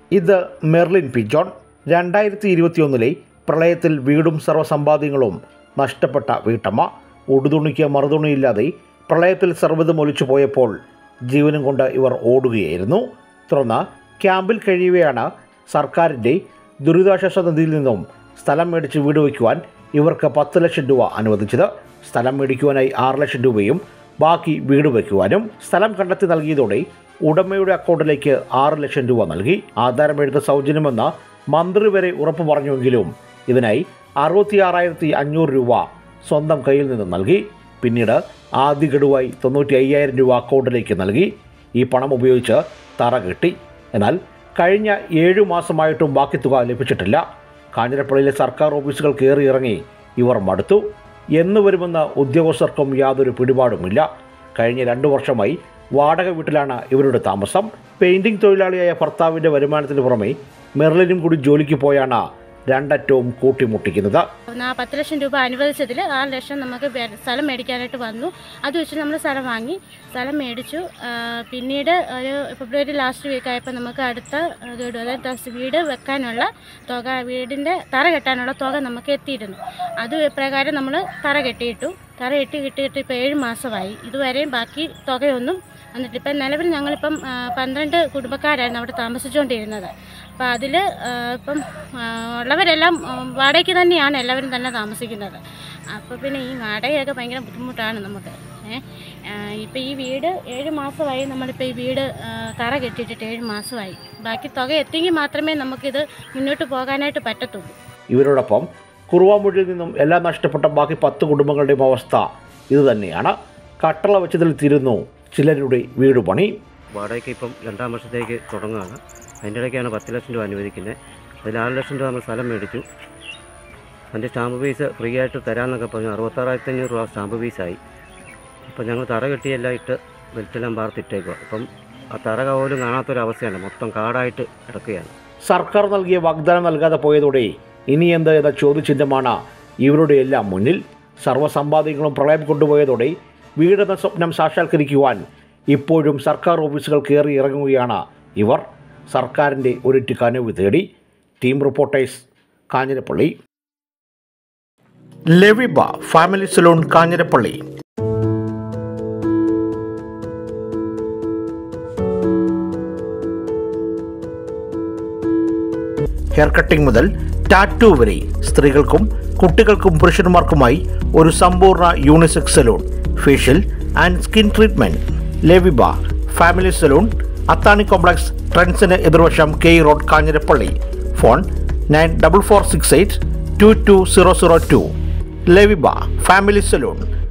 ഇത് Merlin P John രണ്ടായിരത്തി ഇരുപത്തിയൊന്നിലെ പ്രളയത്തിൽ വീടും സർവ്വസമ്പാദ്യങ്ങളും നഷ്ടപ്പെട്ട വീട്ടമ്മ ഉടുതുണിക്ക് മറുതുണിയില്ലാതെ പ്രളയത്തിൽ സർവ്വതും ഒലിച്ചു പോയപ്പോൾ ജീവനും കൊണ്ട് ഇവർ ഓടുകയായിരുന്നു തുടർന്ന് ക്യാമ്പിൽ കഴിയവെയാണ് സർക്കാരിൻ്റെ ദുരിതാശ്വാസ നിധിയിൽ നിന്നും സ്ഥലം മേടിച്ച് വീട് വയ്ക്കുവാൻ ഇവർക്ക് പത്ത് ലക്ഷം രൂപ അനുവദിച്ചത് സ്ഥലം മേടിക്കുവാനായി ആറ് ലക്ഷം രൂപയും ബാക്കി വീട് വയ്ക്കുവാനും സ്ഥലം കണ്ടെത്തി നൽകിയതോടെ ഉടമയുടെ അക്കൗണ്ടിലേക്ക് ആറ് ലക്ഷം രൂപ നൽകി ആധാരമെഴുത്ത് സൗജന്യമെന്ന് മന്ത്രി വരെ ഉറപ്പു പറഞ്ഞുവെങ്കിലും ഇതിനായി അറുപത്തിയാറായിരത്തി അഞ്ഞൂറ് രൂപ സ്വന്തം കയ്യിൽ നിന്ന് നൽകി പിന്നീട് ആദ്യ ഗഡുവായി തൊണ്ണൂറ്റി അയ്യായിരം രൂപ അക്കൗണ്ടിലേക്ക് നൽകി ഈ പണം ഉപയോഗിച്ച് തറ കെട്ടി എന്നാൽ കഴിഞ്ഞ ഏഴു മാസമായിട്ടും ബാക്കി തുക ലഭിച്ചിട്ടില്ല കാഞ്ഞിരപ്പള്ളിയിലെ സർക്കാർ ഓഫീസുകൾ കയറി ഇറങ്ങി ഇവർ മടുത്തു എന്ന് വരുമെന്ന് ഉദ്യോഗസ്ഥർക്കും യാതൊരു പിടിപാടുമില്ല കഴിഞ്ഞ രണ്ടു വർഷമായി വാടക വീട്ടിലാണ് ഇവരുടെ താമസം പെയിന്റിംഗ് തൊഴിലാളിയായ ഭർത്താവിൻ്റെ വരുമാനത്തിന് പുറമെ മെർലിനും കൂടി ജോലിക്ക് പോയാണ് രണ്ടറ്റവും കൂട്ടിമുട്ടിക്കുന്നത് ആ പത്ത് ലക്ഷം രൂപ അനുവദിച്ചതിൽ ആറ് ലക്ഷം നമുക്ക് വേ- സ്ഥലം മേടിക്കാനായിട്ട് വന്നു അത് വെച്ച് നമ്മൾ സ്ഥലം വാങ്ങി സ്ഥലം മേടിച്ചു ആ, പിന്നീട് ഒരു ഫെബ്രുവരി ലാസ്റ്റ് വീക്ക് ആയപ്പോൾ നമുക്ക് അടുത്ത ഗഡു അതായത് ദസ് വീട് വെക്കാനുള്ള തുക വീടിൻ്റെ തറ കെട്ടാനുള്ള തുക നമുക്ക് എത്തിയിരുന്നു അത് പ്രകാരം നമ്മൾ തറ കെട്ടിയിട്ടു തറ കെട്ടി കിട്ടിയിട്ട് ഇപ്പോൾ ഏഴ് മാസമായി ഇതുവരെയും ബാക്കി തുകയൊന്നും എന്നിട്ട് ഇപ്പം നിലവിൽ ഞങ്ങളിപ്പം ആ, പന്ത്രണ്ട് കുടുംബക്കാരായിരുന്നു അവിടെ താമസിച്ചുകൊണ്ടിരുന്നത് അപ്പോൾ അതിൽ ഇപ്പം ആ, ഉള്ളവരെല്ലാം ആ, വാടകയ്ക്ക് തന്നെയാണ് എല്ലാവരും തന്നെ താമസിക്കുന്നത് അപ്പോൾ പിന്നെ ഈ വാടകയൊക്കെ ഭയങ്കര ബുദ്ധിമുട്ടാണ് നമുക്ക് ഏഹ് ഇപ്പം ഈ വീട് ഏഴ് മാസമായി നമ്മളിപ്പോൾ ഈ വീട് ആ, തറ കെട്ടിയിട്ടിട്ട് ഏഴ് മാസമായി ബാക്കി തുക എത്തിയെങ്കിൽ മാത്രമേ നമുക്കിത് മുന്നോട്ട് പോകാനായിട്ട് പറ്റത്തുള്ളൂ ഇവരോടൊപ്പം കുറുവാമൂഴിയിൽ നിന്നും എല്ലാം നഷ്ടപ്പെട്ട ബാക്കി പത്ത് കുടുംബങ്ങളുടെയും അവസ്ഥ ഇതുതന്നെയാണ് കട്ടള വെച്ചതിൽ തീരുന്നു ചിലരുടെ വീട് പണി വാടകയ്ക്ക് ഇപ്പം രണ്ടാം വർഷത്തേക്ക് തുടങ്ങുകയാണ് അതിൻ്റെ ഇടയ്ക്കാണ് പത്ത് ലക്ഷം രൂപ അനുവദിക്കുന്നത് അതിൽ ആറ് ലക്ഷം രൂപ നമ്മൾ സ്ഥലം മേടിച്ചു അതിൻ്റെ സ്റ്റാമ്പ് ഫീസ് ഫ്രീ ആയിട്ട് തരാമെന്നൊക്കെ പറഞ്ഞു അറുപത്താറായിരത്തി അഞ്ഞൂറ് രൂപ സ്റ്റാമ്പ് ഫീസായി അപ്പം ഞങ്ങൾ തറ കെട്ടിയെല്ലാം ഇട്ട് ബെൽറ്റെല്ലാം പാർത്തിട്ടേക്കുക അപ്പം ആ തറ പോലും കാണാത്തൊരവസ്ഥയാണ് മൊത്തം കാടായിട്ട് കിടക്കുകയാണ് സർക്കാർ നൽകിയ വാഗ്ദാനം നൽകാതെ പോയതോടെ ഇനി എന്ത് എന്ന ചോദ്യചിഹ്നമാണ് ഇവരുടെ എല്ലാം മുന്നിൽ സർവ്വസമ്പാദ്യങ്ങളും പ്രളയം കൊണ്ടുപോയതോടെ വീടെന്ന സ്വപ്നം സാക്ഷാത്കരിക്കുവാൻ ഇപ്പോഴും സർക്കാർ ഓഫീസുകൾ കയറി ഇറങ്ങുകയാണ് ഇവർ സർക്കാരിൻ്റെ ഒരിറ്റ് കനവ് തേടി ടീം റിപ്പോർട്ടേഴ്സ് കാഞ്ഞിരപ്പള്ളി ലെവിബ family salon Kanjirappally hair cutting മുതൽ ടാറ്റു വരെ സ്ത്രീകൾക്കും കുട്ടികൾക്കും പുരുഷന്മാർക്കുമായി ഒരു സമ്പൂർണ്ണ unisex salon facial and skin treatment ലെവിബ ഫാമിലി സലൂൺ അത്താണി കോംപ്ലക്സ് ട്രെൻസിന് എതിർവശം K E road Kanjirappally phone nine double four six eight two two zero zero two ലെവിബ ഫാമിലി സലൂൺ